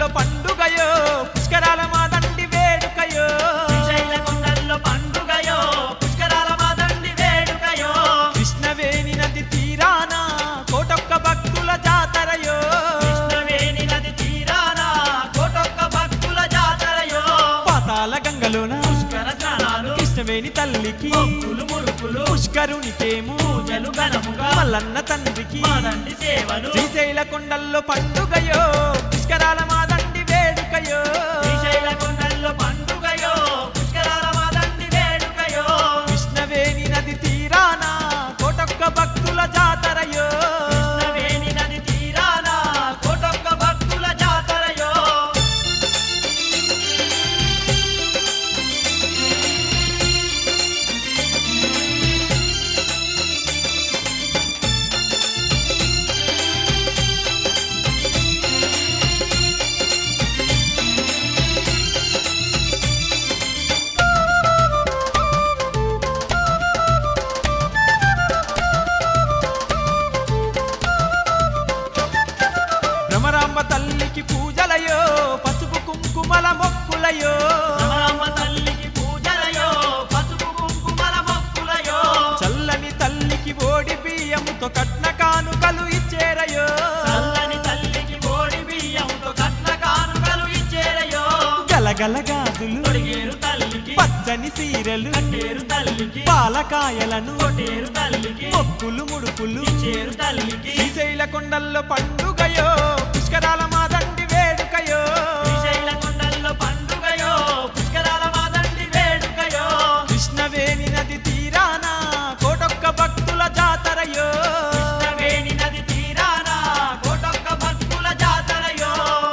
కొండల్లో పండుగయో పుష్కరాల మా దండి వేడుకయో శ్రీశైల కొండల్లో పండుగయో పుష్కరాల మా దండి వేడుకయో కృష్ణవేణి నది తీరాన కోటొక్క భక్తుల జాతరయో కృష్ణవేణి నది తీరాన కోటొక్క భక్తుల జాతరయో పాతాల గంగలోన పుష్కర స్నానాలు కృష్ణవేణి తల్లికి మొక్కులు ముడుపులు పుష్కరునికేమో పూజలు ఘనముగా మల్లన్న తండ్రికి మా దండి సేవలు శ్రీశైల కొండల్లో పండుగయో పుష్కరాల మా దండి వేడుకయో శ్రీశైల కొండల్లో పండుగయో పుష్కరాల మా దండి వేడుకయో కృష్ణవేణి నది తీరాన కోటొక్క భక్తుల జాతరయో కృష్ణవేణి నది తీరాన కోటొక్క భక్తుల జాతరయో భ్రమరాంబ తల్లికి పూజలయో పసుపు కుంకుమల మొక్కులయో రమణమ్మ తల్లికి పూజలయో పసుపు కుంకుమల మొక్కులయో చల్లని తల్లికి ఓడి బియ్యముతో కట్న కానుకలు ఇచ్చేరయో చల్లని తల్లికి ఓడి బియ్యంతో కట్న కానుకలు ఇచ్చేరయో గలగల గాజులు తొడిగేరు తల్లికి పచ్చని సీరలు కట్టేరు తల్లికి పాలకాయలను కొట్టేరు తల్లికి మొక్కులు ముడుపులు ఇచ్చేరు తల్లికి శ్రీశైల కొండల్లో పండుగయో పుష్కరాల మా దండి వేడుకయో శ్రీశైల కొండల్లో పండుగయో పుష్కరాల మా దండి వేడుకయో కృష్ణవేణి నది తీరాన కోటొక్క భక్తుల జాతరయో కృష్ణవేణి నది తీరాన కోటొక్క భక్తుల జాతరయో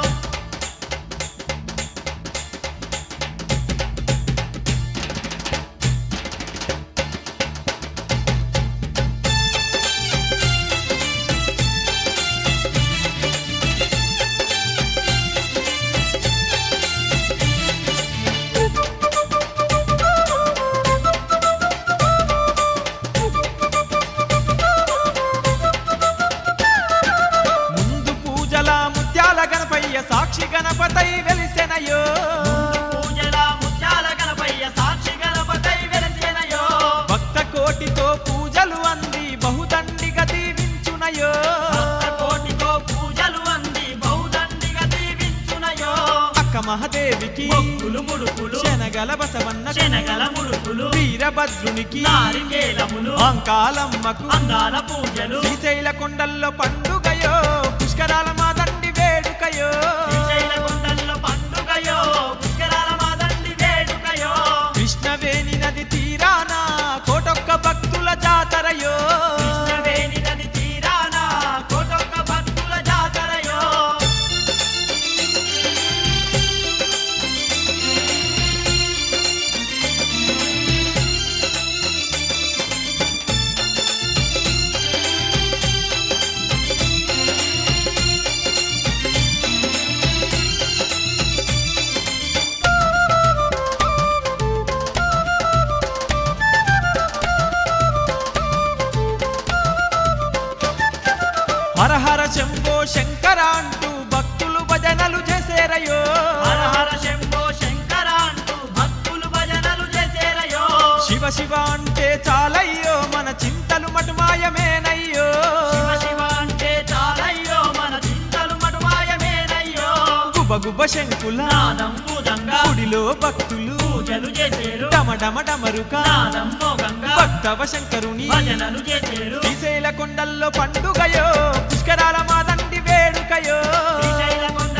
ముందు పూజల ముత్యాల గణపయ్య సాక్షి గణపతై వెలిసెనయో పూజల ముత్యాల గణపయ్య సాక్షి గణపతై వెలసేనయో భక్త కోటితో పూజలు అంది బహుదండిగా దీవించునయో భక్త కోటితో పూజలు అంది బహుదండిగా దీవించునయో అక్క మహాదేవికి మొక్కులు ముడుపులు శనగల బసవన్న శనగల ముడుపులు వీరభద్రునికి నారికేలములు అంకాలమ్మకు అందాల పూజలు శ్రీశైల కొండల్లో పండుగయో పుష్కరాల మా దండి వేడుకయో శ్రీశైల కొండల్లో పండుగయో పుష్కరాల మా దండి వేడుకయో కృష్ణవేణి నది తీరాన కోటొక్క భక్తుల జాతరయో కృష్ణవేణి నది తీరాన కోటొక్క భక్తుల జాతరయో హరహర శంభో శంకర అంటూ భక్తులు భజనలు చేసేరయో హర హర శంభో శంకర అంటూ భక్తులు భజనలు చేసేరయో శివ శివ అంటే చాలయ్యో మన చింతలు మటుమాయమేనయ్యో శివ శివ అంటే చాలయ్యో మన చింతలు మటుమాయమేనయ్యో గుబ గుబ శంకుల నాదం భూదంగా గుడిలో భక్తులు పూజలు చేసేరు డమ డమ డమరుక నాదం మోగంగా భక్తవ శంకరుని భజనలు చేసేరు శ్రీశైల కొండల్లో పండుగయో పుష్కరాల మా దండి వేడుకయో శ్రీశైల కొండ